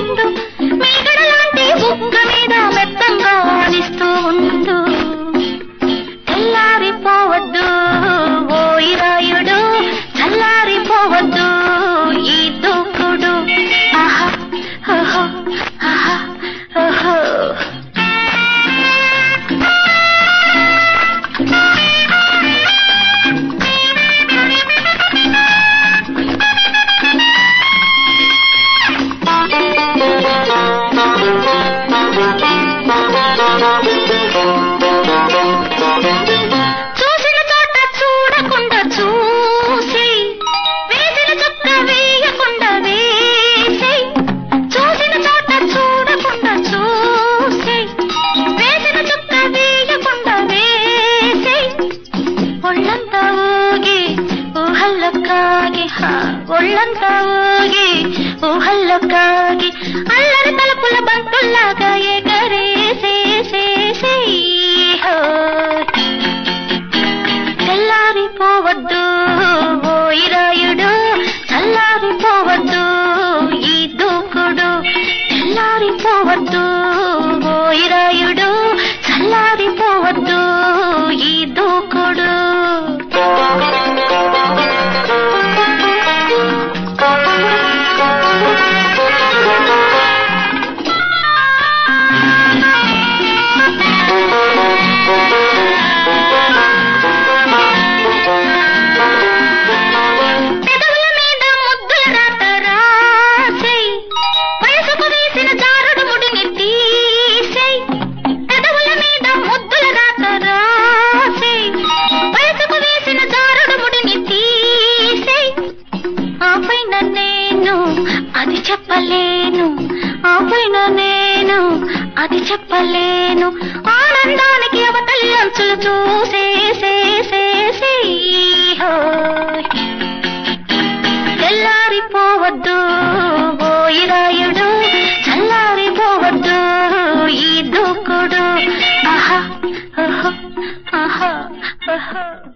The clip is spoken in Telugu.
ఉండు మీగడలాంటి బుగ్గ మీద మెత్తంగా ఆడిస్తూ ఉండు తెల్లారిపోవద్దు ఓ ఇరాయుడు చల్లారిపోవద్దు ఈ దూకుడు ఆహా ఓహో ఆహా ఓహో చూసిన చోట చూడకుండా చూసి వేసిన చుక్క వేయకుండా వేసి చూసిన చోట చూడకుండా చూసి వేసిన చుక్క వేయకుండా వేసి ఒళ్ళంతా ఊగి ఊహల్లో కాగి హా, ఒళ్ళంతా ఊగి ఊహల్లో కాగి అల్లరి తలుపుల బంతుల్లాగా ఎగరేసేసేసే తెల్లారిపోవద్దు ఓ ఇరాయుడు చల్లారిపోవద్దు ఈ దూకుడు తెల్లారిపోవద్దు ఓ ఇరాయుడు చల్లారిపోవద్దు ఈ దూకుడు పెదవుల మీద ముద్దుల రాత రాసేయ్. వయసుకు వేసిన జారుడు ముడిని తీసేయ్. పెదవుల మీద ముద్దుల రాత రాసేయ్. వయసుకు వేసిన జారుడు ముడిని తీసేయ్. ఆపైన నేను అది చెప్పలేను ఆపైన నేను అది చెప్పలేను ఆనందానికి అవతలి అంచులు చూసేసేసేసే తెల్లారిపోవద్దు ఓ ఇరాయుడు చల్లారిపోవద్దు ఈ దూకుడు ఆహా ఆహా ఆహా ఆహా